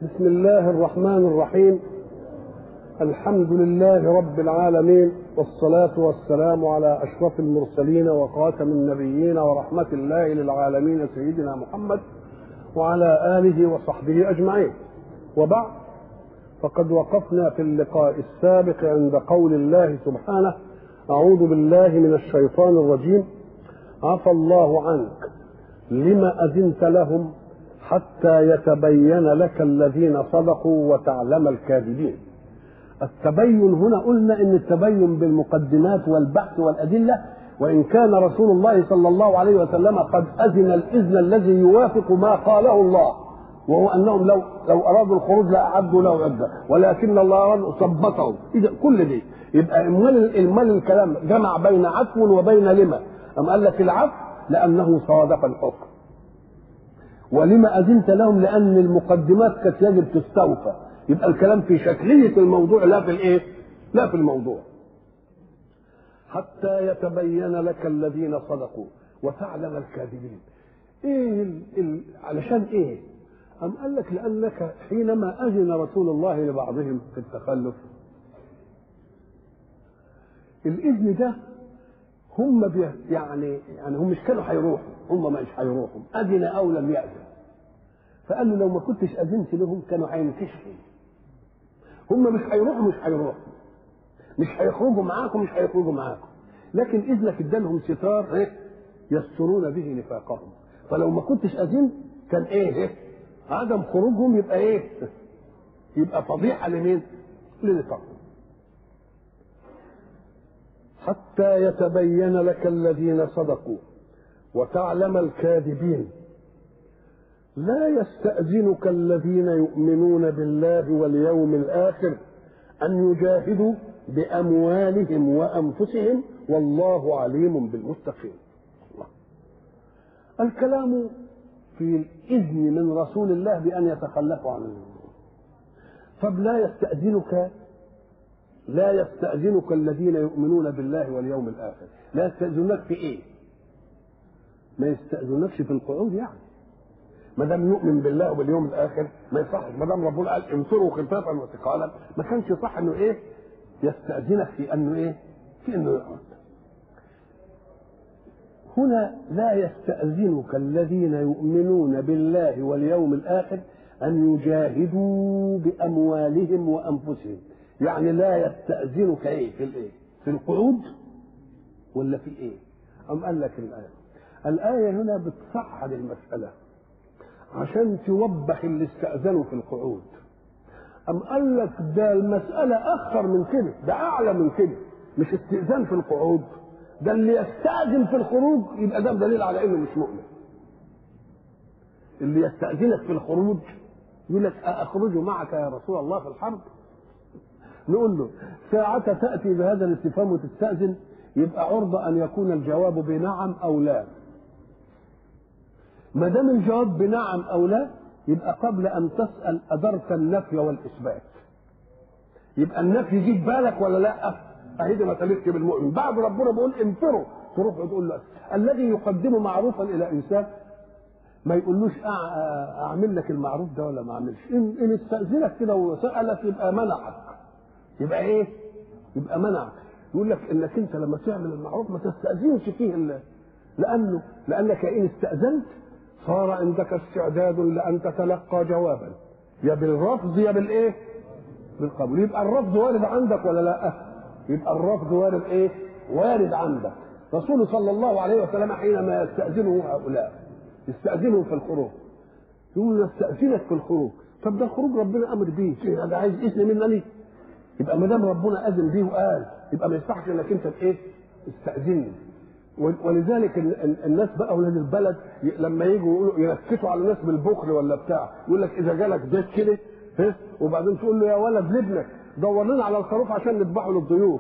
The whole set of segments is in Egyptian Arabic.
بسم الله الرحمن الرحيم الحمد لله رب العالمين والصلاة والسلام على أشرف المرسلين وخاتم النبيين ورحمة الله للعالمين سيدنا محمد وعلى آله وصحبه أجمعين وبعد فقد وقفنا في اللقاء السابق عند قول الله سبحانه أعوذ بالله من الشيطان الرجيم عفى الله عنك لما أذنت لهم حتى يتبين لك الذين صدقوا وتعلم الكاذبين التبين هنا قلنا ان التبين بالمقدمات والبحث والادله وان كان رسول الله صلى الله عليه وسلم قد اذن الاذن الذي يوافق ما قاله الله وهو انهم لو لو ارادوا الخروج لاعدوا له عده ولكن الله اراد ثبتهم اذا كل دي يبقى المال المال الكلام جمع بين عفو وبين لما أم قال لك العفو لانه صادق الحكم ولما أذنت لهم لأن المقدمات كانت يجب تستوفى يبقى الكلام في شكلية الموضوع لا في الإيه؟ لا في الموضوع حتى يتبين لك الذين صدقوا وتعلم الكاذبين ايه ال... ال... علشان ايه أم قال لك لأنك حينما أذن رسول الله لبعضهم في التخلف الإذن ده هم بي يعني يعني هم مش كانوا هيروحوا هم مش هيروحوا أذن أو لم يأذن فقال له لو ما كنتش أذنت لهم كانوا هينكشفوا هم مش هيروحوا مش هيروحوا مش هيخرجوا معاكم مش هيخرجوا معاكم لكن إذنك ادالهم ستار إيه؟ يسترون به نفاقهم فلو ما كنتش أذنت كان إيه, إيه؟ عدم خروجهم يبقى إيه يبقى فضيحة لمين لنفاقهم حتى يتبين لك الذين صدقوا وتعلم الكاذبين لا يستأذنك الذين يؤمنون بالله واليوم الآخر أن يجاهدوا بأموالهم وأنفسهم والله عليم بالمتقين الله. الكلام في الإذن من رسول الله بأن يتخلفوا عن طب لا يستأذنك لا يستأذنك الذين يؤمنون بالله واليوم الآخر لا يستأذنك في إيه ما يستأذنكش في القعود يعني ما دام يؤمن بالله وباليوم الآخر ما يصحش ما دام ربنا قال انفروا خفافا وثقالا ما كانش صح انه ايه يستأذنك في انه ايه في انه يقعد هنا لا يستأذنك الذين يؤمنون بالله واليوم الآخر أن يجاهدوا بأموالهم وأنفسهم يعني لا يستأذنك ايه في الايه في القعود ولا في ايه أم قال لك الآية الآية هنا بتصحح المسألة عشان توضح اللي استأذنوا في القعود أم قال لك ده المسألة أخطر من كده ده أعلى من كده مش استئذان في القعود ده اللي يستأذن في الخروج يبقى ده دليل على إنه مش مؤمن اللي يستأذنك في الخروج يقول لك أخرج معك يا رسول الله في الحرب نقول له ساعة تأتي بهذا الاستفهام وتستأذن يبقى عرضة أن يكون الجواب بنعم أو لا ما دام الجواب بنعم او لا يبقى قبل ان تسال ادرت النفي والاثبات يبقى النفي يجي بالك ولا لا اهي دي مسالتك بالمؤمن بعد ربنا بيقول انفروا تروح تقول له الذي يقدم معروفا الى انسان ما يقولوش اعمل لك المعروف ده ولا ما اعملش ان, إن استاذنك كده وسالك يبقى منعك يبقى ايه يبقى منعك يقول لك انك انت لما تعمل المعروف ما تستاذنش فيه الله لانه لانك ان استاذنت صار عندك استعداد لان تتلقى جوابا يا بالرفض يا بالايه بالقبول يبقى الرفض وارد عندك ولا لا يبقى الرفض وارد ايه وارد عندك رسول صلى الله عليه وسلم حينما يستأذنه هؤلاء يستأذنهم في الخروج يقول يستأذنك في الخروج طب ده الخروج ربنا امر بيه شيء انا عايز اذن مني يبقى ما دام ربنا اذن بيه وقال يبقى ما يصحش انك انت ايه استأذني ولذلك الناس بقى اولاد البلد لما يجوا يقولوا ينكتوا على الناس بالبخل ولا بتاع يقول لك اذا جالك بيت كده وبعدين تقول له يا ولد لابنك دور لنا على الخروف عشان نذبحه للضيوف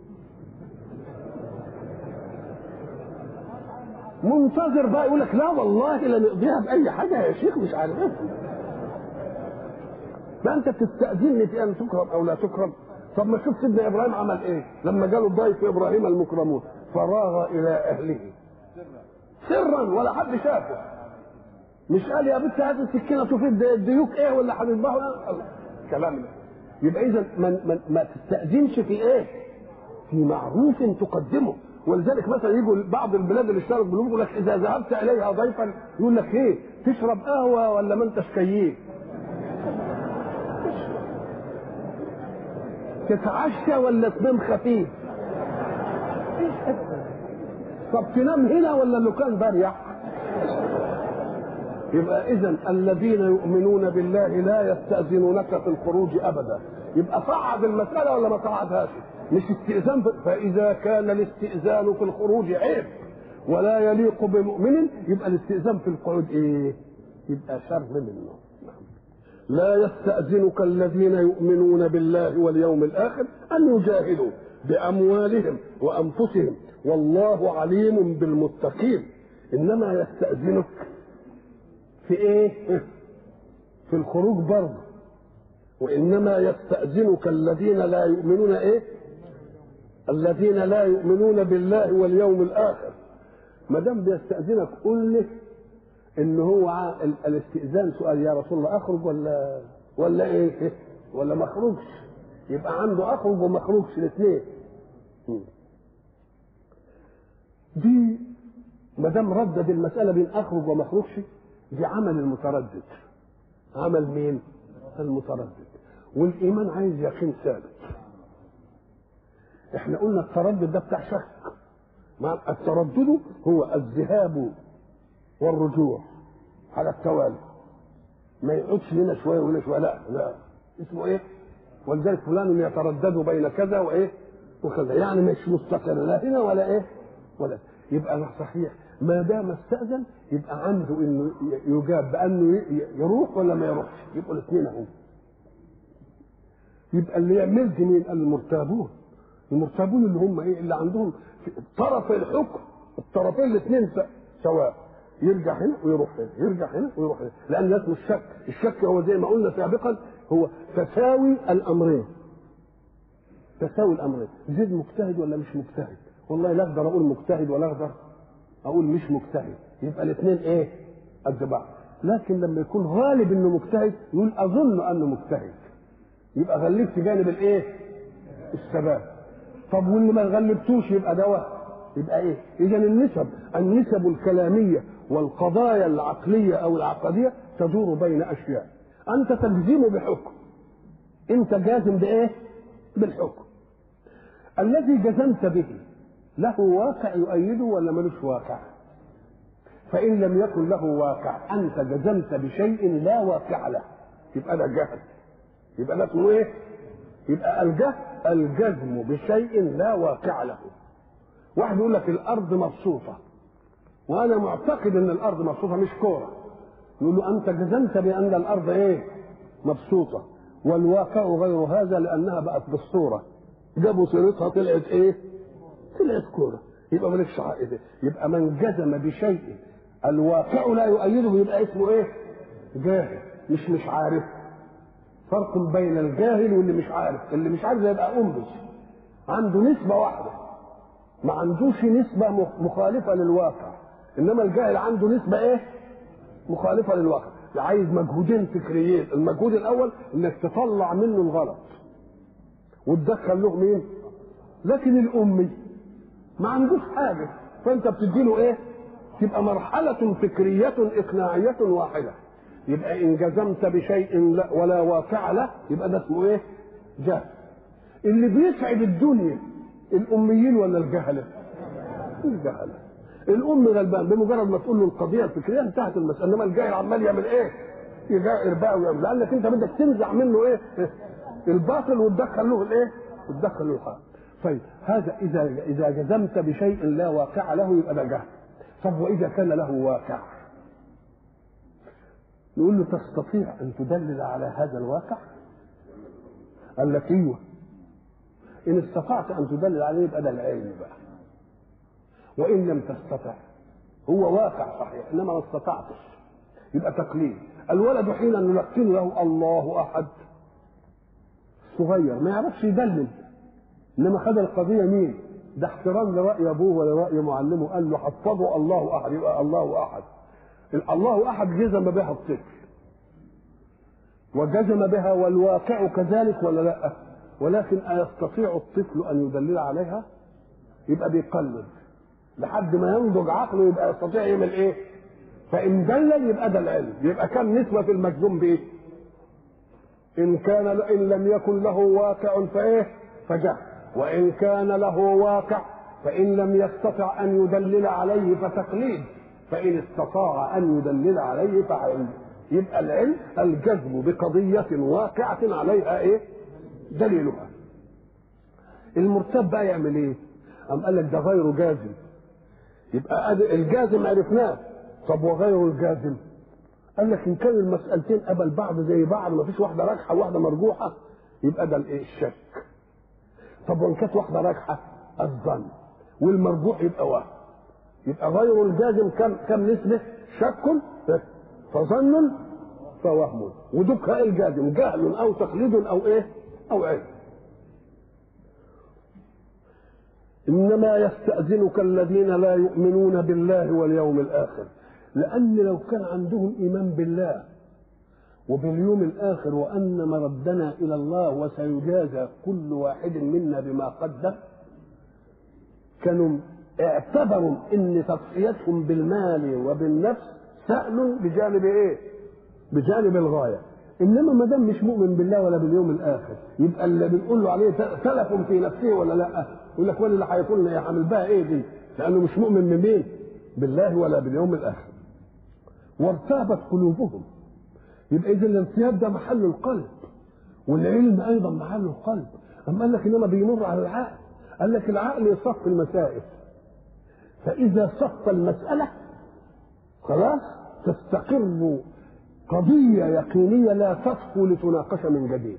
منتظر بقى يقول لك لا والله لا نقضيها باي حاجه يا شيخ مش عارف ايه ده انت بتستاذني في ان تكرم او لا تكرم طب ما شوف سيدنا ابراهيم عمل ايه لما جاله ضيف ابراهيم المكرمون فراغ الى اهله سرا ولا حد شافه مش قال يا بنت هات السكينه شوف الديوك ايه ولا هنذبحوا كلام ده يبقى اذا ما, ما, ما تستاذنش في ايه؟ في معروف تقدمه ولذلك مثلا يجوا بعض البلاد اللي اشترت بالملوك يقول لك اذا ذهبت اليها ضيفا يقول لك ايه؟ تشرب قهوه ولا ما انتش كيف؟ تتعشى ولا تنام خفيف؟ طب تنام هنا ولا اللوكان بريح؟ يبقى اذا الذين يؤمنون بالله لا يستاذنونك في الخروج ابدا يبقى صعد المساله ولا ما صعدهاش مش استئذان فاذا كان الاستئذان في الخروج عيب ولا يليق بمؤمن يبقى الاستئذان في القعود ايه يبقى شر منه لا يستأذنك الذين يؤمنون بالله واليوم الآخر أن يجاهدوا بأموالهم وأنفسهم والله عليم بالمتقين إنما يستأذنك في ايه في الخروج برضه وانما يستاذنك الذين لا يؤمنون ايه الذين لا يؤمنون بالله واليوم الاخر ما دام بيستاذنك قل له ان هو الاستئذان سؤال يا رسول الله اخرج ولا ولا ايه ولا ما اخرجش يبقى عنده اخرج وما اخرجش الاثنين دي ما دام ردد المساله بين اخرج وما اخرجش دي عمل المتردد عمل مين المتردد والايمان عايز يقين ثابت احنا قلنا التردد ده بتاع شك مع التردد هو الذهاب والرجوع على التوالي ما يقعدش هنا شويه وهنا شويه لا لا اسمه ايه ولذلك فلان يتردد بين كذا وايه وكذا يعني مش مستقر لا هنا ولا ايه ولا يبقى صحيح ما دام استأذن يبقى عنده انه يجاب بانه يروح ولا ما يروحش يبقوا الاثنين اهو يبقى اللي يعمل دي مين المرتابون المرتابون اللي هم ايه اللي عندهم طرف الحكم الطرفين الاثنين سواء يرجع هنا ويروح هنا يرجع هنا ويروح هنا لان ده اسمه الشك الشك هو زي ما قلنا سابقا هو تساوي الامرين تساوي الامرين زيد مجتهد ولا مش مجتهد والله لا اقدر اقول مجتهد ولا اقدر اقول مش مجتهد يبقى الاثنين ايه قد بعض لكن لما يكون غالب انه مجتهد يقول اظن انه مجتهد يبقى غلبت جانب الايه الثبات طب واللي ما غلبتوش يبقى ده وهم يبقى ايه اذا النسب النسب الكلاميه والقضايا العقليه او العقديه تدور بين اشياء انت تجزم بحكم انت جازم بايه بالحكم الذي جزمت به له واقع يؤيده ولا ملوش واقع فإن لم يكن له واقع أنت جزمت بشيء لا واقع له يبقى ده جهل يبقى ده اسمه إيه؟ يبقى الجهل الجزم بشيء لا واقع له واحد يقول لك الأرض مبسوطة وأنا معتقد إن الأرض مبسوطة مش كورة يقول له أنت جزمت بأن الأرض إيه؟ مبسوطة والواقع غير هذا لأنها بقت بالصورة جابوا صورتها طلعت إيه؟ طلعت كوره يبقى مالكش عائده يبقى من جزم بشيء الواقع لا يؤيده يبقى اسمه ايه؟ جاهل مش مش عارف فرق بين الجاهل واللي مش عارف اللي مش عارف ده يبقى أنبس عنده نسبة واحدة ما عندوش نسبة مخالفة للواقع إنما الجاهل عنده نسبة إيه؟ مخالفة للواقع عايز مجهودين فكريين المجهود الأول إنك تطلع منه الغلط وتدخل له مين؟ لكن الأمي ما عندوش حاجة فأنت بتديله إيه؟ تبقى مرحلة فكرية إقناعية واحدة يبقى إن جزمت بشيء لا ولا واقع له يبقى ده اسمه إيه؟ جهل اللي بيسعد الدنيا الأميين ولا الجهلة؟ الجهلة الأم غلبان بمجرد ما تقول له القضية الفكرية انتهت المسألة إنما الجاهل عمال يعمل إيه؟ يجائر بقى ويعمل لأنك أنت بدك تنزع منه إيه؟ الباطل وتدخل له الإيه؟ وتدخل له الحق طيب هذا إذا إذا جزمت بشيء لا واقع له يبقى ده جهل طب وإذا كان له واقع نقول له تستطيع أن تدلل على هذا الواقع قال لك ايوه ان استطعت ان تدلل عليه يبقى ده العلم بقى وان لم تستطع هو واقع صحيح انما ما استطعتش يبقى تقليد الولد حين نلقن له الله احد صغير ما يعرفش يدلل انما خد القضيه مين ده احترام لراي ابوه ولراي معلمه قال له حفظه الله احد يبقى الله احد الله احد جزم بها الطفل وجزم بها والواقع كذلك ولا لا ولكن أيستطيع الطفل أن يدلل عليها يبقى بيقلد لحد ما ينضج عقله يبقى يستطيع يعمل ايه فإن دلل يبقى ده العلم يبقى كم نسبة في المجزوم بإيه إن كان إن لم يكن له واقع فإيه فجهل وإن كان له واقع فإن لم يستطع أن يدلل عليه فتقليد فإن استطاع أن يدلل عليه فعلم يبقى العلم الجزم بقضية واقعة عليها ايه؟ دليلها. المرتب بقى يعمل ايه؟ أم قال لك ده غير جازم. يبقى الجازم عرفناه. طب وغير الجازم؟ قال لك إن كان المسألتين قبل بعض زي بعض ما فيش واحدة راجحة وواحدة مرجوحة يبقى ده الايه؟ الشك. طب وإن كانت واحدة راجحة الظن والمرجوح يبقى وهم. يبقى غير الجازم كم كم نسبة؟ شك فظن فوهم ودك الجازم جهل او تقليد او ايه او علم انما يستاذنك الذين لا يؤمنون بالله واليوم الاخر لان لو كان عندهم ايمان بالله وباليوم الاخر وان مردنا الى الله وسيجازى كل واحد منا بما قدم كانوا اعتبروا ان تضحيتهم بالمال وبالنفس سأل بجانب ايه؟ بجانب الغايه انما ما دام مش مؤمن بالله ولا باليوم الاخر يبقى اللي بنقول له عليه تلف في نفسه ولا لا؟ يقول لك ولا اللي هيقول لنا يا عامل بقى ايه دي؟ لانه مش مؤمن بمين؟ بالله ولا باليوم الاخر. وارتابت قلوبهم. يبقى اذا الارتياب ده محل القلب والعلم ايضا محل القلب. اما قال لك انما بيمر على العقل. قال لك العقل يصف المسائل. فاذا صف المساله خلاص تستقر قضية يقينية لا تصفو لتناقش من جديد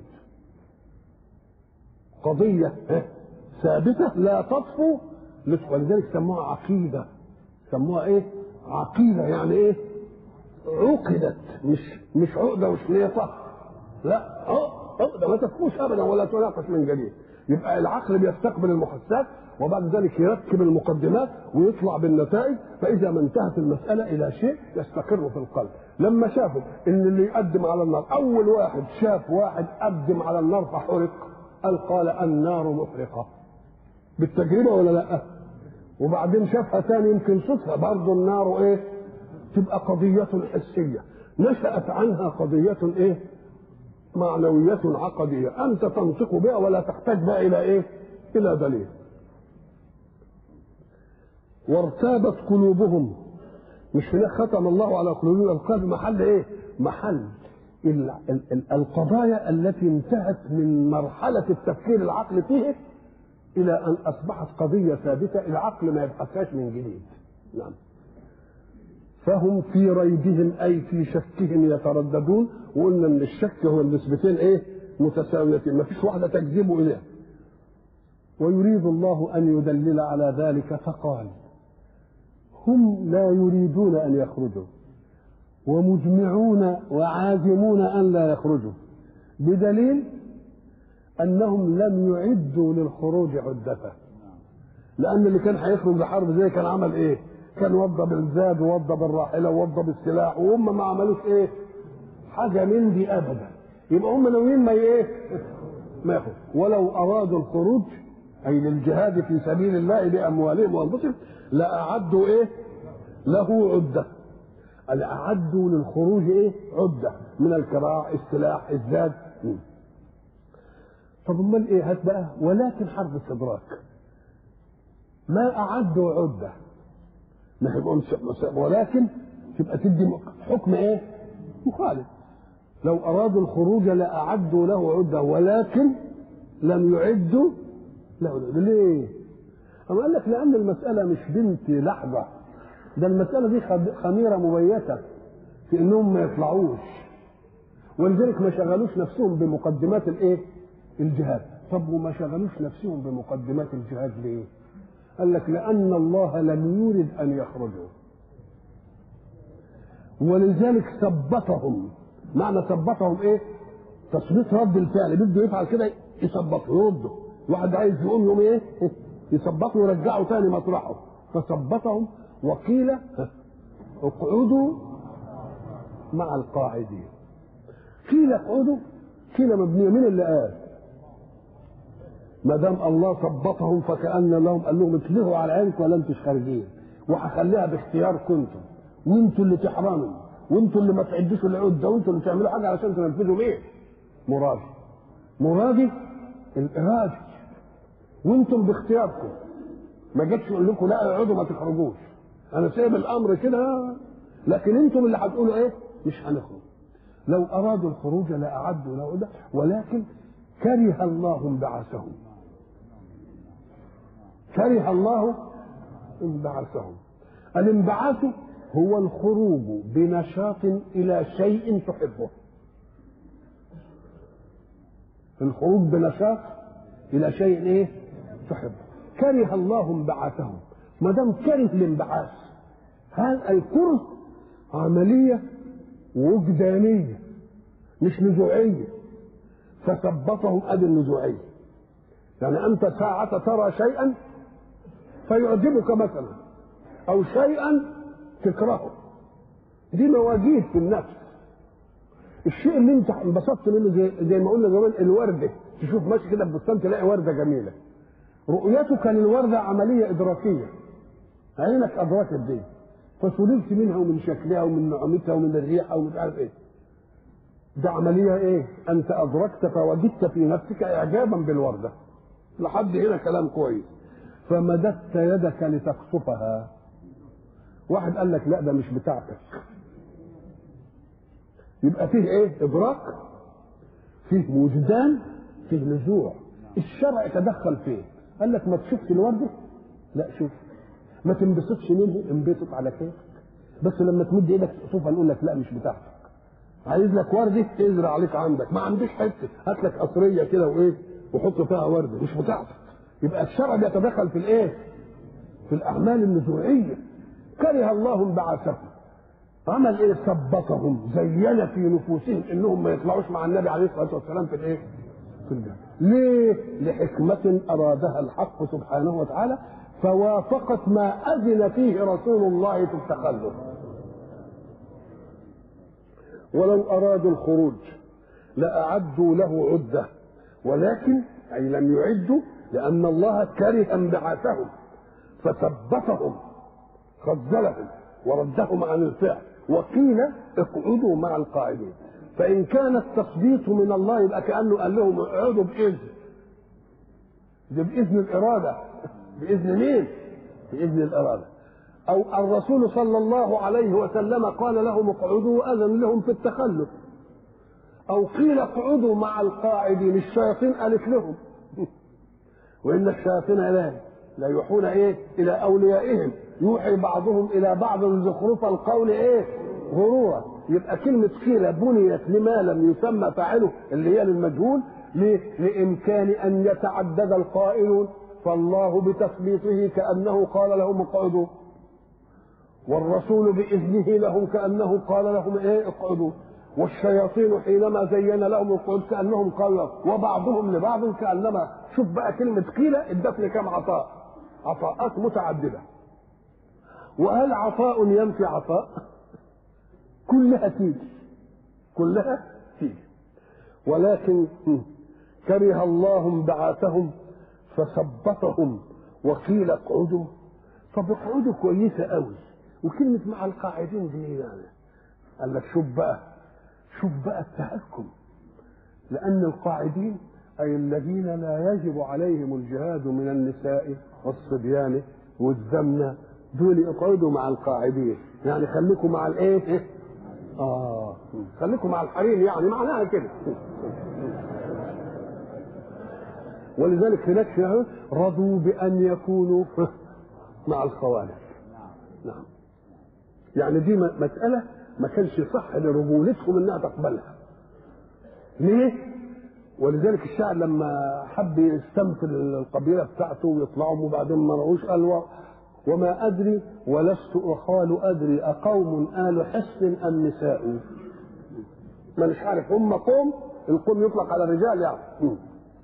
قضية ثابتة لا تصفو ولذلك سموها عقيدة سموها ايه عقيدة يعني ايه عقدت مش مش عقدة مش نيطة لا عقدة ما تفوش ابدا ولا تناقش من جديد يبقى العقل بيستقبل المحسات وبعد ذلك يركب المقدمات ويطلع بالنتائج فاذا ما انتهت المساله الى شيء يستقر في القلب لما شافوا ان اللي يقدم على النار اول واحد شاف واحد قدم على النار فحرق قال قال النار محرقه بالتجربه ولا لا وبعدين شافها ثاني يمكن صدفه برضه النار ايه تبقى قضيه حسيه نشات عنها قضيه ايه معنوية عقدية أنت تنطق بها ولا تحتاج بها إلى إيه؟ إلى دليل. وارتابت قلوبهم مش هناك ختم الله على قلوبهم القلب محل إيه؟ محل ال ال ال القضايا التي انتهت من مرحلة التفكير العقل فيه إلى أن أصبحت قضية ثابتة العقل ما يبحثهاش من جديد. نعم. فهم في ريبهم اي في شكهم يترددون وقلنا ان الشك هو النسبتين ايه متساويتين ما فيش واحده تجذبه اليه ويريد الله ان يدلل على ذلك فقال هم لا يريدون ان يخرجوا ومجمعون وعازمون ان لا يخرجوا بدليل انهم لم يعدوا للخروج عدته لان اللي كان هيخرج لحرب زي كان عمل ايه كان وضى بالزاد ووضى بالراحله ووضى بالسلاح وهم ما عملوش ايه حاجه من دي ابدا يبقى هم ناويين ما ايه ما ياخد ولو ارادوا الخروج اي للجهاد في سبيل الله باموالهم وانفسهم لاعدوا ايه له عده اعدوا للخروج ايه عده من الكراع السلاح الزاد طب امال ايه هات بقى ولكن حرب استدراك ما اعدوا عده ما هيبقوا ولكن تبقى تدي حكم ايه؟ مخالف لو ارادوا الخروج لاعدوا له عده ولكن لم يعدوا له عده ليه؟ أما قال لك لأن المسألة مش بنت لحظة ده المسألة دي خميرة مبيتة في إنهم ما يطلعوش ولذلك ما شغلوش نفسهم بمقدمات الإيه؟ الجهاد طب وما شغلوش نفسهم بمقدمات الجهاد ليه؟ قال لك لأن الله لم يرد أن يخرجوا ولذلك ثبتهم معنى ثبتهم ايه؟ تثبيت رد الفعل بده يفعل كده يثبطه يرده واحد عايز يقوم يوم ايه؟ يثبطه ويرجعه تاني مطرحه فثبتهم وقيل اقعدوا مع القاعدين قيل اقعدوا قيل مبنيه مين اللي قال ما دام الله ثبطهم فكأن لهم قال لهم اتلغوا على عينكم ولا انتوا خارجين وهخليها باختياركم انتم وانتوا اللي تحرموا وانتوا اللي ما تعدوش العود ده وانتوا اللي تعملوا حاجه علشان تنفذوا ايه؟ مرادي مرادي الارادي وانتم باختياركم ما جتش يقول لكم لا اقعدوا ما تخرجوش انا سايب الامر كده لكن انتم اللي هتقولوا ايه؟ مش هنخرج لو ارادوا الخروج لاعدوا له ده ولكن كره الله انبعاثهم كره الله انبعاثهم الانبعاث هو الخروج بنشاط الى شيء تحبه الخروج بنشاط الى شيء ايه تحبه كره الله انبعاثهم ما دام كره الانبعاث هذا الكره عمليه وجدانيه مش نزوعيه فثبطهم ادي النزوعيه يعني انت ساعة ترى شيئا فيعجبك مثلا او شيئا تكرهه دي مواجيه في النفس الشيء اللي انت انبسطت منه زي, زي ما قلنا زمان الورده تشوف ماشي كده في بستان تلاقي ورده جميله رؤيتك للورده عمليه ادراكيه عينك ادركت دي فسررت منها ومن شكلها ومن نعومتها ومن الريحه ومش عارف ايه ده عمليه ايه انت ادركت فوجدت في نفسك اعجابا بالورده لحد هنا كلام كويس فمددت يدك لتقصفها واحد قال لك لا ده مش بتاعتك يبقى فيه ايه ادراك فيه وجدان فيه نزوع الشرع تدخل فيه قال لك ما تشوفش الورده لا شوف ما تنبسطش منه انبسط على كيفك بس لما تمد ايدك تقصفها نقول لك لا مش بتاعتك عايز لك ورده ازرع عليك عندك ما عنديش حته هات لك قصريه كده وايه وحط فيها ورده مش بتاعتك يبقى الشرع بيتدخل في الايه في الاعمال النزوعيه كره الله انبعاثهم عمل ايه ثبطهم زين في نفوسهم انهم ما يطلعوش مع النبي عليه الصلاه والسلام في الايه في الجنه ليه لحكمه ارادها الحق سبحانه وتعالى فوافقت ما اذن فيه رسول الله في التخلف ولو ارادوا الخروج لاعدوا له عده ولكن اي لم يعدوا لان الله كره انبعاثهم فثبتهم خذلهم وردهم عن الفعل وقيل اقعدوا مع القاعدين فان كان التثبيت من الله يبقى كانه قال لهم اقعدوا باذن ده باذن الاراده باذن مين باذن الاراده او الرسول صلى الله عليه وسلم قال لهم اقعدوا اذن لهم في التخلف او قيل اقعدوا مع القاعدين الشياطين قالت لهم وان الشياطين لا لا يوحون ايه الى اوليائهم يوحي بعضهم الى بعض زخرف القول ايه غرورا يبقى كلمة قيل بنيت لما لم يسمى فاعله اللي هي للمجهول ليه؟ لإمكان أن يتعدد القائلون فالله بتثبيته كأنه قال لهم اقعدوا والرسول بإذنه لهم كأنه قال لهم ايه اقعدوا والشياطين حينما زين لهم القعود كأنهم قالوا وبعضهم لبعض كأنما شوف بقى كلمة قيل ادتني كم عطاء عطاءات متعددة وهل عطاء ينفي عطاء كلها تيجي كلها تيجي ولكن كره الله انبعاثهم فثبتهم وقيل اقعدوا طب اقعدوا كويسه قوي وكلمه مع القاعدين دي يعني قال لك شوف بقى شوف بقى التهكم لان القاعدين اي الذين لا يجب عليهم الجهاد من النساء والصبيان والزمنه دول يقعدوا مع القاعدين يعني خليكم مع الايه اه خليكم مع الحريم يعني معناها كده ولذلك هناك رضوا بان يكونوا مع الخوالف نعم يعني دي مساله ما كانش صح لرجولتهم انها تقبلها ليه ولذلك الشاعر لما حب يستمثل القبيله بتاعته ويطلعوا وبعدين ما رأوش قال وما أدري ولست أخال أدري أقوم آل حصن أم نساء ما مش عارف هم قوم القوم يطلق على الرجال يعني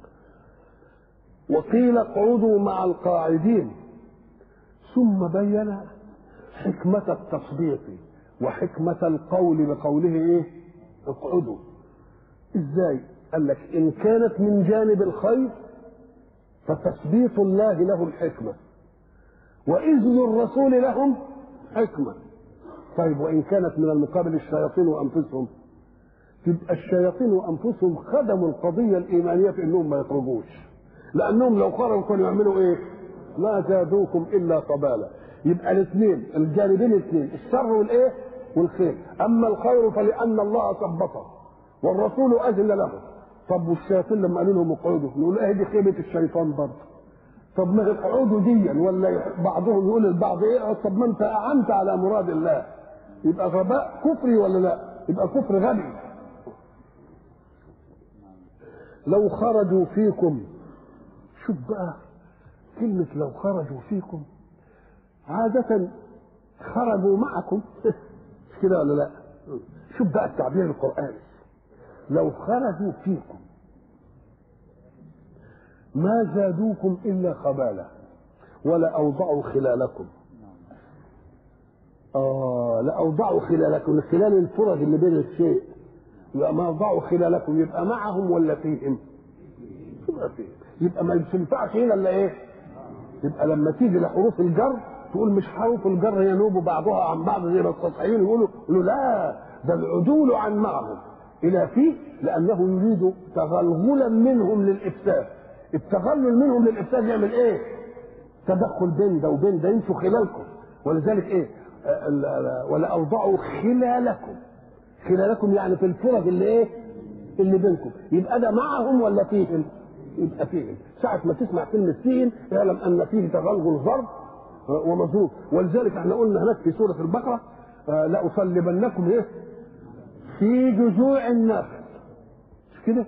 وقيل اقعدوا مع القاعدين ثم بين حكمة التصديق وحكمة القول بقوله ايه اقعدوا ازاي قال لك ان كانت من جانب الخير فتثبيت الله لهم حكمة وإذن الرسول لهم حكمة طيب وإن كانت من المقابل الشياطين وأنفسهم تبقى الشياطين وأنفسهم خدموا القضية الإيمانية في إنهم ما يخرجوش لأنهم لو خرجوا كانوا يعملوا إيه؟ ما زادوكم إلا قبالا يبقى الاثنين الجانبين الاثنين الشر والإيه؟ والخير أما الخير فلأن الله ثبته والرسول أذن له طب والشياطين لما قالوا لهم اقعدوا نقول ايه دي خيبه الشيطان برضه طب ما اقعدوا ديا ولا بعضهم يقول للبعض ايه طب ما انت اعنت على مراد الله يبقى غباء كفري ولا لا يبقى كفر غبي لو خرجوا فيكم شوف بقى كلمة لو خرجوا فيكم عادة خرجوا معكم مش كده ولا لا شوف بقى التعبير القرآني لو خرجوا فيكم ما زادوكم الا خبالا ولا اوضعوا خلالكم اه لاوضعوا خلالكم خلال الفرج اللي بين الشيء يبقى ما اوضعوا خلالكم يبقى معهم ولا فيهم يبقى فيهم يبقى ما ينفعش هنا الا ايه يبقى لما تيجي لحروف الجر تقول مش حروف الجر ينوب بعضها عن بعض زي ما التصحيحين يقولوا يقولوا لا ده العدول عن معهم الى فيه لانه يريد تغلغلا منهم للافساد التغلل منهم للافساد يعمل ايه تدخل بين ده وبين ده يمشوا خلالكم ولذلك ايه ولا اوضعوا خلالكم خلالكم يعني في الفرج اللي ايه اللي بينكم يبقى ده معهم ولا فيهم يبقى فيهم ساعة ما تسمع كلمة فيهم اعلم أن فيه تغلغل ضرب ومظروف ولذلك احنا قلنا هناك في سورة البقرة لأصلبنكم ايه في جذوع النخل مش كده؟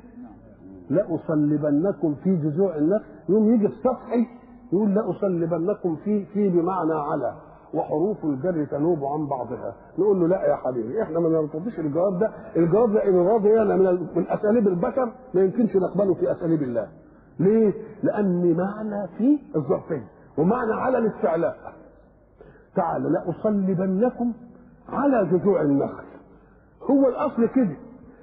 لأصلبنكم في جذوع النخل يوم يجي السطحي يقول لأصلبنكم في في بمعنى على وحروف الجر تنوب عن بعضها نقول له لا يا حبيبي احنا ما نرتضيش الجواب ده الجواب ده ان راضي يعني من, من اساليب البشر ما يمكنش نقبله في اساليب الله ليه لان معنى في الظرفيه ومعنى على الاستعلاء تعالى لأصلبنكم على جذوع النخل هو الاصل كده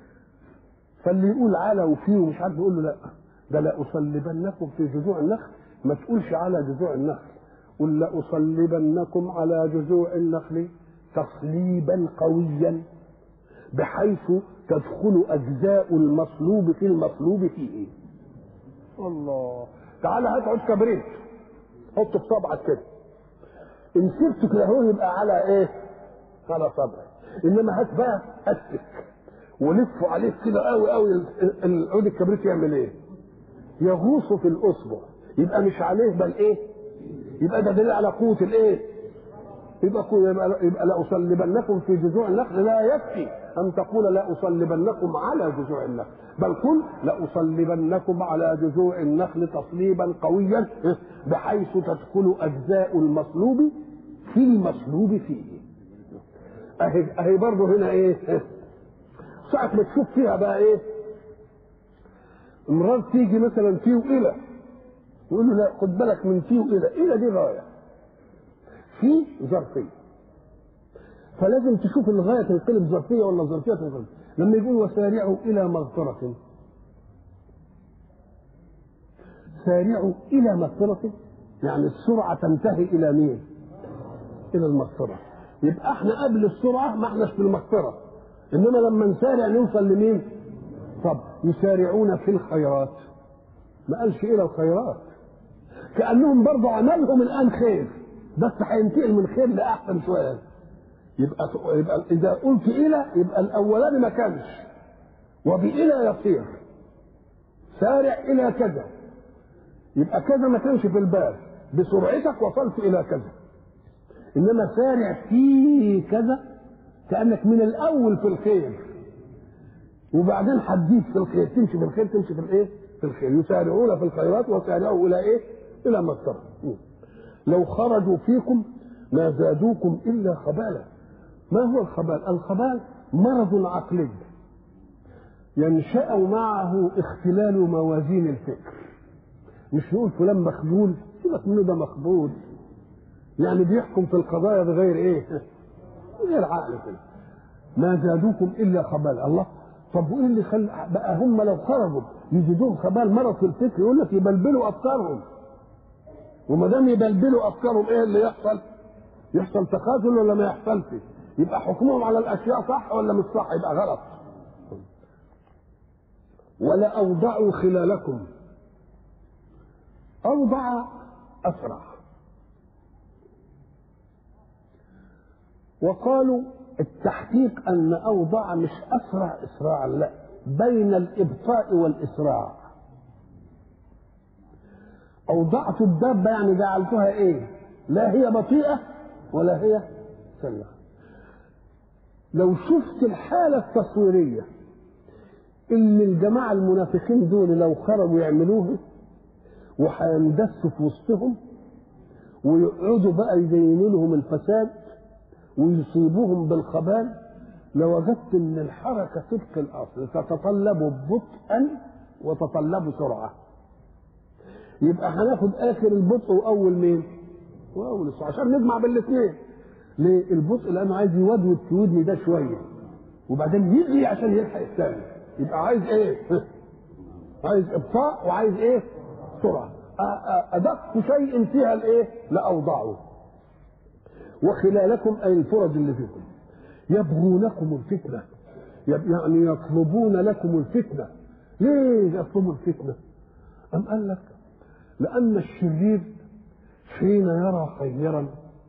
فاللي يقول على وفيه ومش عارف يقول له لا ده لأصلبنكم في جذوع النخل ما تقولش على جذوع النخل قل لأصلبنكم على جذوع النخل تصليبا قويا بحيث تدخل أجزاء المصلوب في المصلوب فيه الله تعالى هات عود كبريت حطه في صبعك كده ان سبته كده هو يبقى على ايه على صبعك انما هات بقى اسك ولفه عليه كده قوي قوي العود الكبريت يعمل ايه يغوص في الاصبع يبقى مش عليه بل ايه يبقى ده دليل على قوه الايه يبقى يبقى, يبقى لأصلبنكم في جذوع النخل لا يكفي أن تقول لأصلبنكم على جذوع النخل بل قل لأصلبنكم على جذوع النخل تصليبا قويا بحيث تدخل أجزاء المصلوب في المصلوب فيه أهي, أهي برضه هنا إيه ساعة ما تشوف فيها بقى إيه مرات تيجي مثلا فيه إلى يقول له لا خد بالك من فيه إلى إلى دي غاية في ظرفية فلازم تشوف الغاية تنقلب ظرفية ولا ظرفية تنقلب لما يقول وسارعوا إلى مغفرة سارعوا إلى مغفرة يعني السرعة تنتهي إلى مين؟ إلى المغفرة يبقى احنا قبل السرعة ما احناش في المغفرة إنما لما نسارع نوصل لمين؟ طب يسارعون في الخيرات ما قالش إلى الخيرات كأنهم برضه عملهم الآن خير بس هينتقل من خير لاحسن شويه يبقى يبقى اذا قلت الى يبقى الاولاني ما كانش وبإلى يصير سارع الى كذا يبقى كذا ما كانش في الباب بسرعتك وصلت الى كذا انما سارع في كذا كانك من الاول في الخير وبعدين هتزيد في الخير تمشي في الخير تمشي في الايه؟ في الخير يسارعون في الخيرات وسارعوا الى ايه؟ الى مغفره لو خرجوا فيكم ما زادوكم الا خبالا ما هو الخبال الخبال مرض عقلي ينشا معه اختلال موازين الفكر مش نقول فلان مخبول سيبك منه ده مخبول يعني بيحكم في القضايا بغير ايه غير عقل كده ما زادوكم الا خبالا الله طب وايه اللي خل بقى هم لو خرجوا يزيدوهم خبال مرض في الفكر يقول لك يبلبلوا افكارهم وما دام يبلبلوا افكارهم ايه اللي يحصل؟ يحصل تخاذل ولا ما يحصلش؟ يبقى حكمهم على الاشياء صح ولا مش صح؟ يبقى غلط. ولا اوضعوا خلالكم اوضع اسرع وقالوا التحقيق ان اوضع مش اسرع اسراعا لا بين الابطاء والاسراع اوضعت الدابه يعني جعلتها ايه لا هي بطيئه ولا هي سريعه لو شفت الحاله التصويريه اللي الجماعه المنافقين دول لو خرجوا يعملوها وهيندسوا في وسطهم ويقعدوا بقى يزينوا لهم الفساد ويصيبوهم بالخبال لوجدت ان الحركه طبق الاصل تتطلب بطئا وتتطلب سرعه يبقى هناخد اخر البطء واول مين؟ واول السرعه عشان نجمع بالاثنين ليه؟ البطء لانه عايز يودود تودني ده شويه وبعدين يجري عشان يلحق الثاني يبقى عايز ايه؟ عايز ابطاء وعايز ايه؟ سرعه ادق شيء فيها الايه؟ لاوضعه وخلالكم اي الفرج اللي فيكم يبغونكم الفتنه يعني يطلبون لكم الفتنه ليه يطلبوا الفتنه؟ أم قال لك لأن الشرير حين يرى خيرا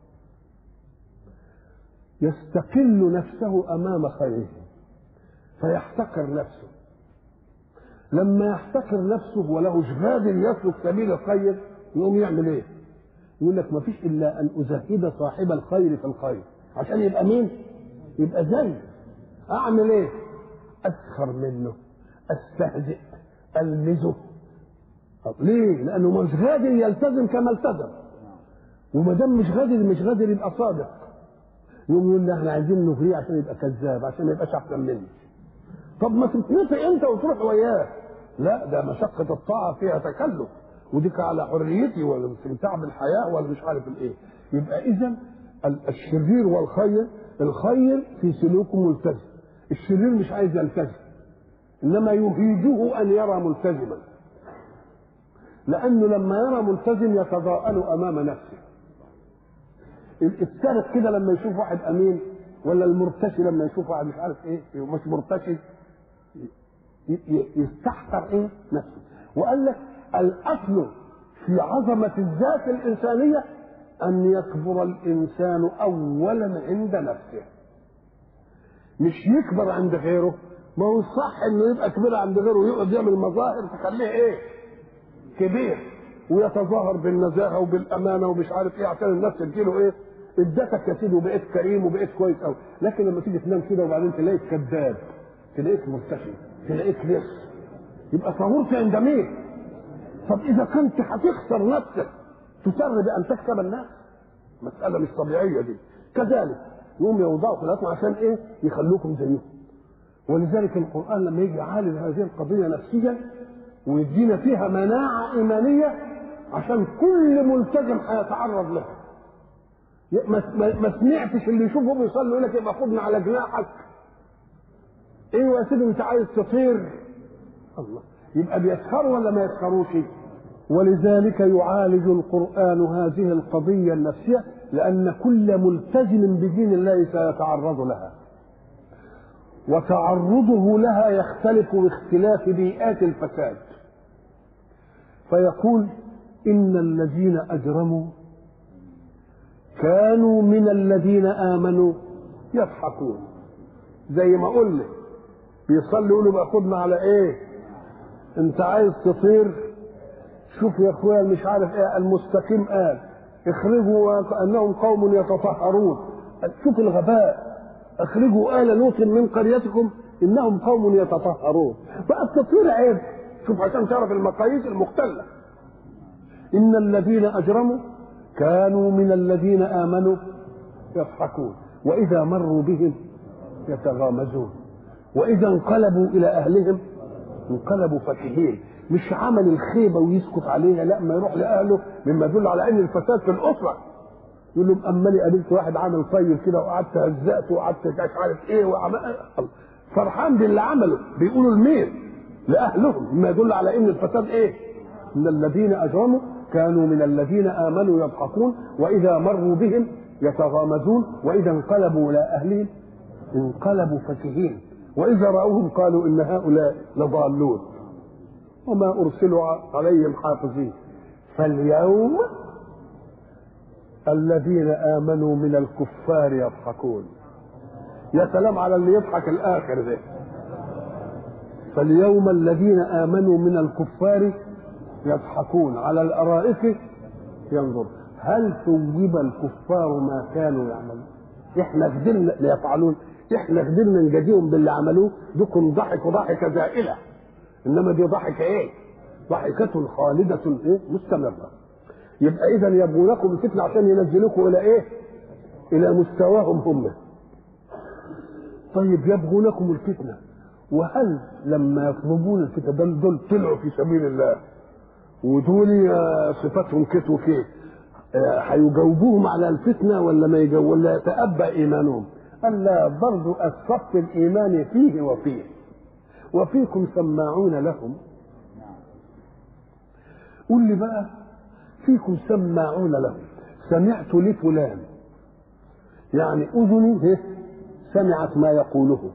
يستقل نفسه أمام خيره فيحتقر نفسه لما يحتقر نفسه وله قادر يسلك سبيل الخير يقوم يعمل ايه؟ يقول لك ما فيش الا ان ازهد صاحب الخير في الخير عشان يبقى مين؟ يبقى زي اعمل ايه؟ اسخر منه استهزئ المزه طب ليه؟ لانه مش قادر يلتزم كما التزم وما دام مش قادر مش قادر يبقى صادق يقوم يقول لي احنا عايزين نغريه عشان يبقى كذاب عشان ما يبقاش احسن مني طب ما تتنطق انت وتروح وياه لا ده مشقة الطاعة فيها تكلف وديك على حريتي والاستمتاع بالحياة ولا مش عارف الايه يبقى اذا الشرير والخير الخير في سلوكه ملتزم الشرير مش عايز يلتزم انما يهيجه ان يرى ملتزما لانه لما يرى ملتزم يتضاءل امام نفسه السارق كده لما يشوف واحد امين ولا المرتشي لما يشوف واحد مش عارف ايه مش مرتشي يستحقر ايه نفسه وقال لك الاصل في عظمه الذات الانسانيه ان يكبر الانسان اولا عند نفسه مش يكبر عند غيره ما هو صح انه يبقى كبير عند غيره ويقعد يعمل مظاهر تخليه ايه كبير ويتظاهر بالنزاهه وبالامانه ومش عارف ايه عشان الناس تديله ايه ادتك يا سيدي وبقيت كريم وبقيت كويس قوي لكن لما تيجي تنام كده وبعدين تلاقيك كذاب تلاقيك مرتشي تلاقيك لص يبقى صغرت عند مين؟ طب اذا كنت هتخسر نفسك تسر بان تكسب الناس مساله مش طبيعيه دي كذلك يقوم يوضعوا خلافهم عشان ايه؟ يخلوكم زيهم ولذلك القران لما يجي يعالج هذه القضيه نفسيا ويدينا فيها مناعه ايمانيه عشان كل ملتزم هيتعرض لها ما سمعتش اللي يشوفه بيصلي يقول لك يبقى خدنا على جناحك ايوه يا سيدي انت عايز تطير الله يبقى بيسخروا ولا ما يسخروش ولذلك يعالج القرآن هذه القضية النفسية لأن كل ملتزم بدين الله سيتعرض لها وتعرضه لها يختلف باختلاف بيئات الفساد فيقول إن الذين أجرموا كانوا من الذين آمنوا يضحكون زي ما قلنا بيصلي يقولوا بقى خدنا على ايه انت عايز تطير شوف يا اخويا مش عارف ايه المستقيم قال اخرجوا انهم قوم يتطهرون شوف الغباء اخرجوا آل لوط من قريتكم انهم قوم يتطهرون بقى التطهير عيب شوف عشان تعرف المقاييس المختلة ان الذين اجرموا كانوا من الذين امنوا يضحكون واذا مروا بهم يتغامزون واذا انقلبوا الى اهلهم انقلبوا فكهين مش عمل الخيبه ويسكت عليها لا ما يروح لاهله مما يدل على ان الفساد في الاسره يقول لهم اما لي قابلت واحد عامل طيب كده وقعدت هزقته وقعدت مش عارف ايه وعمل فرحان باللي عمله بيقولوا لمين؟ لاهلهم مما يدل على ان الفساد ايه؟ ان الذين اجرموا كانوا من الذين امنوا يضحكون واذا مروا بهم يتغامزون واذا انقلبوا الى اهلهم انقلبوا فكهين واذا راوهم قالوا ان هؤلاء لضالون وما ارسلوا عليهم حافظين فاليوم الذين امنوا من الكفار يضحكون يا سلام على اللي يضحك الاخر ده فاليوم الذين امنوا من الكفار يضحكون على الارائك ينظر هل ثوب الكفار ما كانوا يعملون احنا قدرنا يفعلون احنا قدرنا نجازيهم باللي عملوه دوكم ضحكوا ضحكه زائله انما دي ضحكه ايه ضحكة خالدة ايه مستمرة يبقى اذا يبغونكم الفتنة عشان ينزلوكم الى ايه الى مستواهم هم طيب يبغونكم الفتنة وهل لما يطلبون الفتنة دول, دول طلعوا في سبيل الله ودول صفاتهم كت وكيت هيجاوبوهم على الفتنة ولا ما يجاوب ولا يتأبى إيمانهم قال لا برضو الصف الإيماني فيه وفيه وفيكم سماعون لهم قول لي بقى فيكم سماعون لهم سمعت لفلان يعني اذني سمعت ما يقوله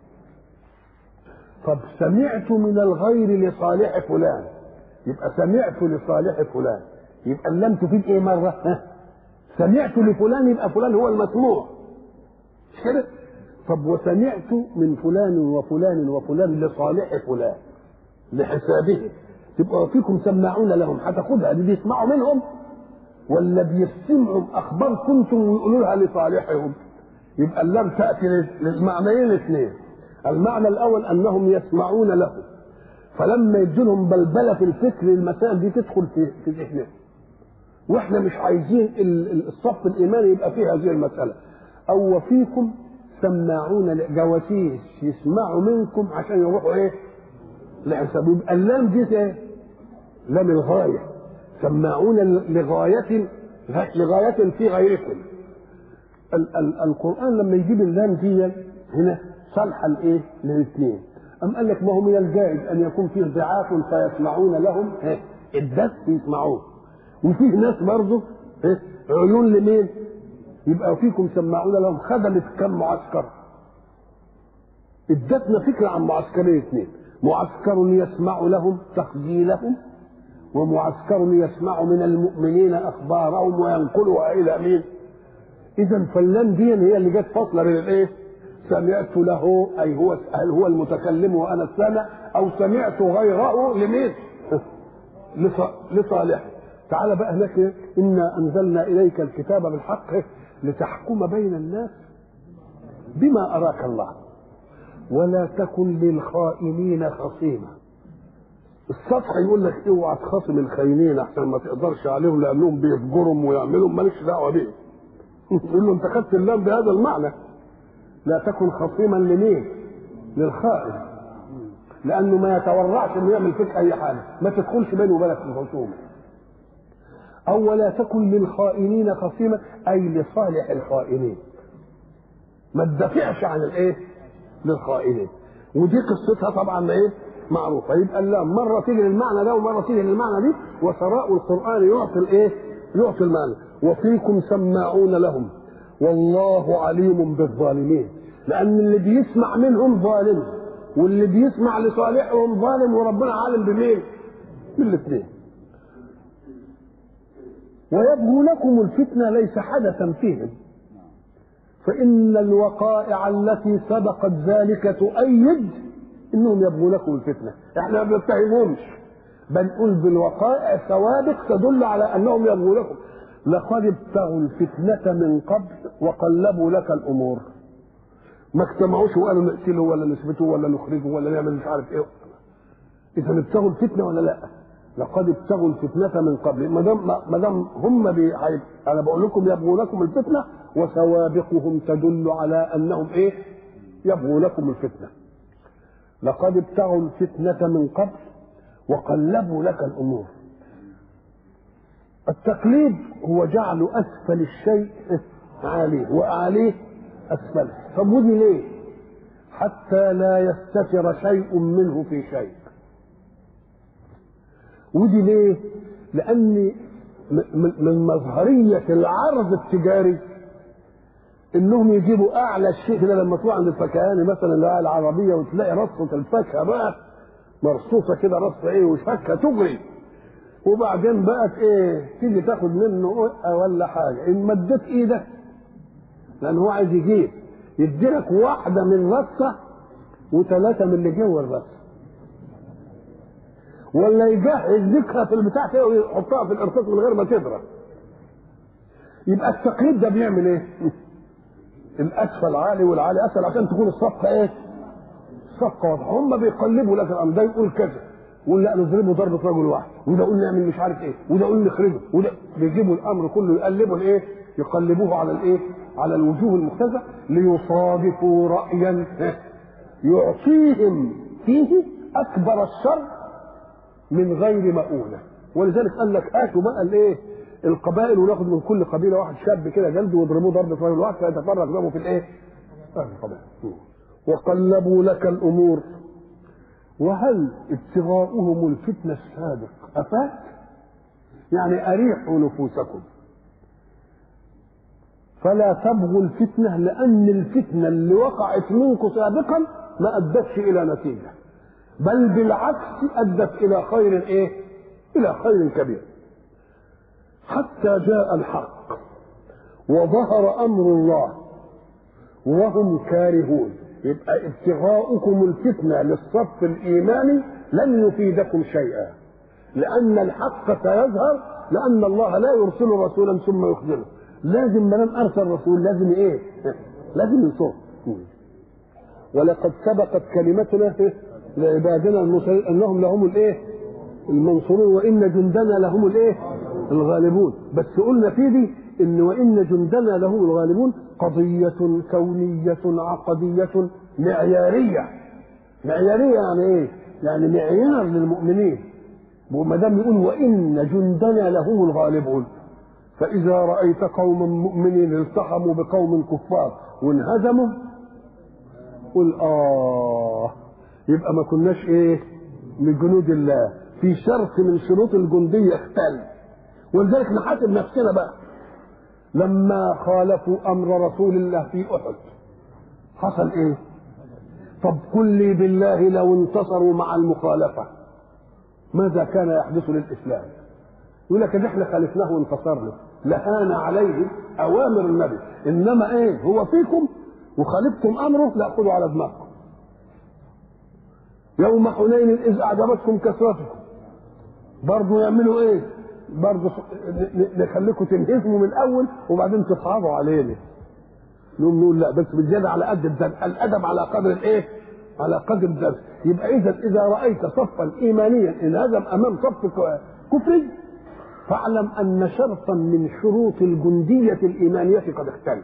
طب سمعت من الغير لصالح فلان يبقى سمعت لصالح فلان يبقى لم تفيد ايه مره ها؟ سمعت لفلان يبقى فلان هو المسموع مش كده طب وسمعت من فلان وفلان وفلان لصالح فلان لحسابه تبقى فيكم سماعون لهم هتاخدها دي بيسمعوا منهم ولا بيسمعوا اخبار كنتم ويقولوا لها لصالحهم يبقى اللام تاتي للمعنيين الاثنين المعنى الاول انهم يسمعون له فلما يدي لهم بلبله في الفكر المسائل دي تدخل في في ذهنهم واحنا مش عايزين الصف الايماني يبقى فيه هذه المساله او وفيكم سماعون جواسيس يسمعوا منكم عشان يروحوا ايه لحساب يبقى اللام دي ايه لام الغايه سماعون لغايه لغايه في غيركم ال- ال- القران لما يجيب اللام دي هنا صالحه لايه للاثنين أم قال لك ما هو من الجائز أن يكون فيه ضعاف فيسمعون لهم الدس يسمعوه وفيه ناس برضه عيون لمين؟ يبقى فيكم سماعون لهم خدمت كم معسكر ادتنا فكرة عن معسكرين اثنين معسكر يسمع لهم تخجيلهم ومعسكر يسمع من المؤمنين اخبارهم وينقلها الى مين؟ اذا فاللام دي هي اللي جت فاصله بين الايه؟ سمعت له اي هو هل هو المتكلم وانا السامع او سمعت غيره لمين؟ لصالح تعال بقى هناك انا انزلنا اليك الكتاب بالحق لتحكم بين الناس بما اراك الله ولا تكن للخائنين خصيما السطح يقول لك اوعى تخاصم الخاينين احسن ما تقدرش عليهم لانهم بيفجرهم ويعملوا مالكش دعوه بيه يقول له انت خدت اللام بهذا المعنى لا تكن خصيما لمين؟ للخائن لانه ما يتورعش انه يعمل فيك اي حاجه ما تدخلش بينه وبينك في الخصومه او ولا تكن للخائنين خصيما اي لصالح الخائنين ما تدافعش عن الايه؟ للخائنين ودي قصتها طبعا ايه؟ معروفه يبقى اللام مره تيجي للمعنى ده ومره تيجي للمعنى دي وثراء القران يعطي الايه؟ يعطي المعنى وفيكم سماعون لهم والله عليم بالظالمين لان اللي بيسمع منهم ظالم واللي بيسمع لصالحهم ظالم وربنا عالم بمين بالاثنين ويبغونكم الفتنه ليس حدثا فيهم فان الوقائع التي سبقت ذلك تؤيد انهم يبغونكم الفتنه احنا ما بنتهمهمش بنقول بالوقائع سوابق تدل على انهم يبغونكم لقد ابتغوا الفتنة من قبل وقلبوا لك الأمور ما اجتمعوش وقالوا نقتله ولا نثبته ولا نخرجه ولا نعمل مش عارف ايه إذا ابتغوا الفتنة ولا لا؟ لقد ابتغوا الفتنة من قبل ما دام ما دام هم بي... أنا بقول لكم يبغونكم الفتنة وسوابقهم تدل على أنهم إيه؟ يبغونكم الفتنة لقد ابتغوا الفتنة من قبل وقلبوا لك الأمور التقليد هو جعل اسفل الشيء عاليه واعليه اسفله طب ودي ليه حتى لا يستتر شيء منه في شيء ودي ليه لان من مظهريه العرض التجاري انهم يجيبوا اعلى الشيء كده لما تروح عند الفكهاني مثلا اللي العربيه وتلاقي رصه الفاكهه بقى مرصوصه كده رصه ايه وفاكهه تجري وبعدين بقت ايه تيجي تاخد منه ولا حاجه ان مدت ايدك لان هو عايز يجيب يديلك واحده من رصه وثلاثه من اللي جوه الرصه ولا يجهز ذكرى في البتاع كده ويحطها في الارصاص من غير ما تضرب يبقى التقليد ده بيعمل ايه؟ الاسفل عالي والعالي اسفل عشان تكون الصفقه ايه؟ الصفقه واضحه هم بيقلبوا لك الامر ده يقول كذا يقول لا نضربه ضربه رجل واحد وده يقول نعمل مش عارف ايه وده يقول نخرجه وده بيجيبوا الامر كله يقلبوا الايه؟ يقلبوه على الايه؟ على الوجوه المختلفه ليصادفوا رايا يعطيهم فيه اكبر الشر من غير مؤونه ولذلك قال لك هاتوا بقى الايه؟ القبائل وناخد من كل قبيله واحد شاب كده جلده واضربوه ضربه رجل واحد فيتفرق دمه في الايه؟ في القبائل وقلبوا لك الامور وهل ابتغاؤهم الفتنه السابق افات؟ يعني اريحوا نفوسكم فلا تبغوا الفتنه لان الفتنه اللي وقعت منكم سابقا ما ادتش الى نتيجه بل بالعكس ادت الى خير ايه؟ الى خير كبير حتى جاء الحق وظهر امر الله وهم كارهون يبقى ابتغاؤكم الفتنه للصف الايماني لن يفيدكم شيئا لان الحق سيظهر لان الله لا يرسل رسولا ثم يخذله لازم ما دام ارسل رسول لازم ايه؟ لازم ينصره ولقد سبقت كلمتنا لعبادنا المرسلين انهم لهم الايه؟ المنصورون وان جندنا لهم الايه؟ الغالبون بس قلنا في دي ان وان جندنا لهم الغالبون قضيه كونيه عقديه معياريه معياريه يعني ايه؟ يعني معيار للمؤمنين وما دام يقول وان جندنا لهم الغالبون فاذا رايت قوما مؤمنين التحموا بقوم كفار وانهزموا قل اه يبقى ما كناش ايه من جنود الله في شرط من شروط الجنديه اختل ولذلك نحاسب نفسنا بقى لما خالفوا امر رسول الله في احد حصل ايه طب قل لي بالله لو انتصروا مع المخالفه ماذا كان يحدث للاسلام يقول لك ده احنا خالفناه وانتصرنا لهان عليه اوامر النبي انما ايه هو فيكم وخالفتم امره لا خذوا على دماغكم يوم حنين اذ اعجبتكم كثرتكم برضه يعملوا ايه برضه نخليكم تنهزموا من الاول وبعدين تصعبوا علينا نقول نقول لا بس بالزياده على قد الدرس الادب على قدر الايه؟ على قدر الدرس يبقى اذا اذا رايت صفا ايمانيا انهزم امام صف كفري فاعلم ان شرطا من شروط الجنديه الايمانيه قد اختل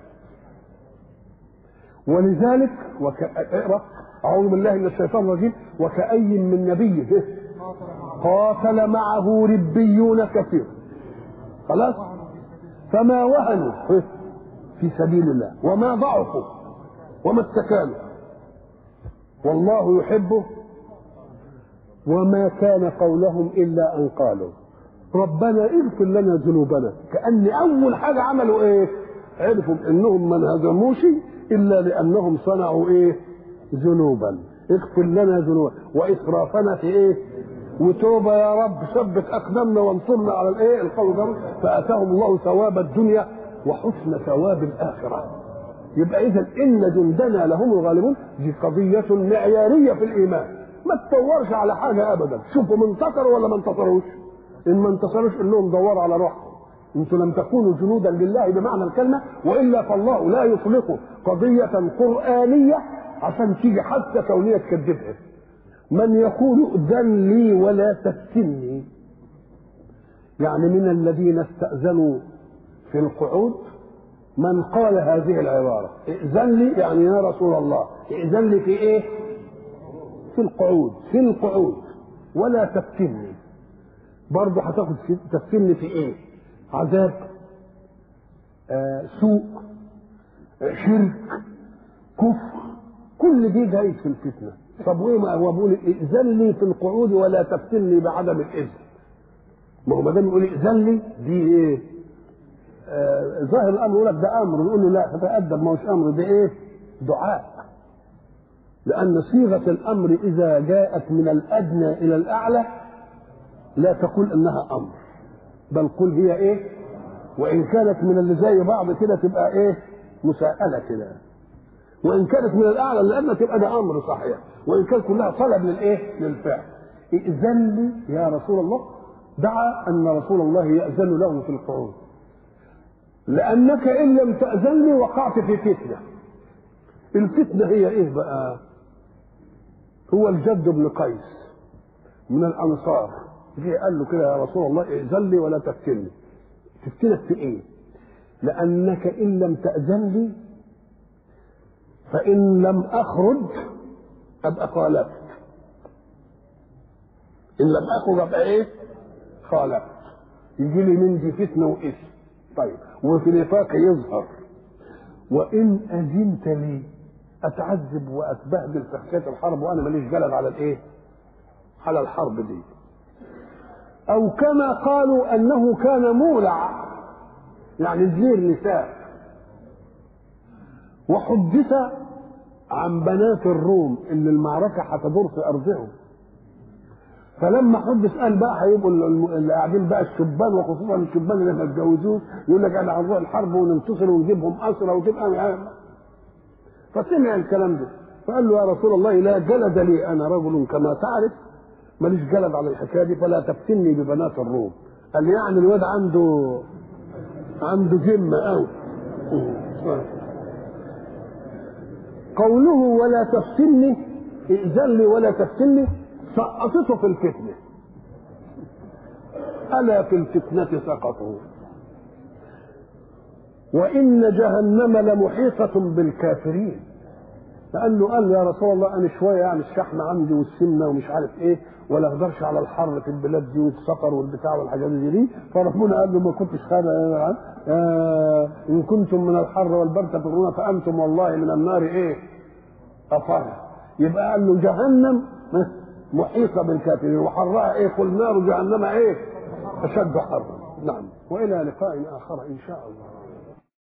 ولذلك وك... اقرا اعوذ بالله من الشيطان الرجيم وكأي من نبي قاتل معه ربيون كثير خلاص فما وهنوا في سبيل الله وما ضعفوا وما استكانوا والله يحبه وما كان قولهم الا ان قالوا ربنا اغفر لنا ذنوبنا كان اول حاجه عملوا ايه عرفوا انهم ما انهزموش الا لانهم صنعوا ايه ذنوبا اغفر لنا ذنوبا واسرافنا في ايه وتوبة يا رب ثبت أقدامنا وانصرنا على الإيه القول ده فأتاهم الله ثواب الدنيا وحسن ثواب الآخرة يبقى إذا إن جندنا لهم الغالبون دي قضية معيارية في الإيمان ما تدورش على حاجة أبدا شوفوا من انتصروا ولا ما انتصروش إن ما انتصروش قول لهم دوروا على روحكم انتم لم تكونوا جنودا لله بمعنى الكلمة وإلا فالله لا يطلق قضية قرآنية عشان تيجي حتى كونية تكذبها من يقول ائذن لي ولا تفتني يعني من الذين استأذنوا في القعود من قال هذه العبارة ائذن لي يعني يا رسول الله ائذن لي في ايه في القعود في القعود ولا تفتني برضه هتاخد تفتني في ايه عذاب آه سوء آه شرك كفر كل دي جاي في الفتنه طب وايه ما هو بيقول ائذن لي في القعود ولا تفتني بعدم الاذن ما هو ما دام يقول ائذن لي دي ايه آه ظاهر الامر يقول لك ده امر نقول له لا تتادب ما هوش امر ده ايه دعاء لان صيغه الامر اذا جاءت من الادنى الى الاعلى لا تقول انها امر بل قل هي ايه وان كانت من اللي زي بعض كده تبقى ايه مساءله كده وان كانت من الاعلى للادنى تبقى ده امر صحيح وان كانت كلها طلب للايه للفعل ائذن لي يا رسول الله دعا ان رسول الله ياذن له في القعود لانك ان لم تاذن لي وقعت في فتنه الفتنه هي ايه بقى هو الجد بن قيس من الانصار جه قال له كده يا رسول الله ائذن لي ولا تفتني تفتنك في ايه لانك ان لم تاذن لي فان لم اخرج ابقى خالفت ان لم اخرج ابقى ايه خالفت يجي لي من دي فتنه واثم طيب وفي نفاق يظهر وان اذنت لي اتعذب واتبهدل في حكايه الحرب وانا ماليش جلد على الايه على الحرب دي او كما قالوا انه كان مولع يعني زير نساء وحدث عن بنات الروم ان المعركه هتدور في ارضهم فلما حدث قال بقى هيبقوا اللي قاعدين بقى الشبان وخصوصا الشبان اللي ما اتجوزوش يقول لك احنا هنروح الحرب وننتصر ونجيبهم اسرى وتبقى فسمع الكلام ده فقال له يا رسول الله لا جلد لي انا رجل كما تعرف ماليش جلد على الحكايه دي فلا تفتني ببنات الروم قال لي يعني الواد عنده عنده ذمه قوي قوله ولا تفتني ائذن لي ولا تفتني سقطته في الفتنه الا في الفتنه سقطوا وان جهنم لمحيطه بالكافرين لانه قال يا رسول الله انا شويه يعني الشحم عندي والسمنه ومش عارف ايه ولا اقدرش على الحر في البلاد دي والسفر والبتاع والحاجات دي, دي فربنا قال له ما كنتش خير آه ان كنتم من الحر والبرد تفرون فانتم والله من النار ايه افر يبقى قال له جهنم محيطه بالكافرين وحرها ايه قل نار جهنم ايه اشد حرا نعم والى لقاء اخر ان شاء الله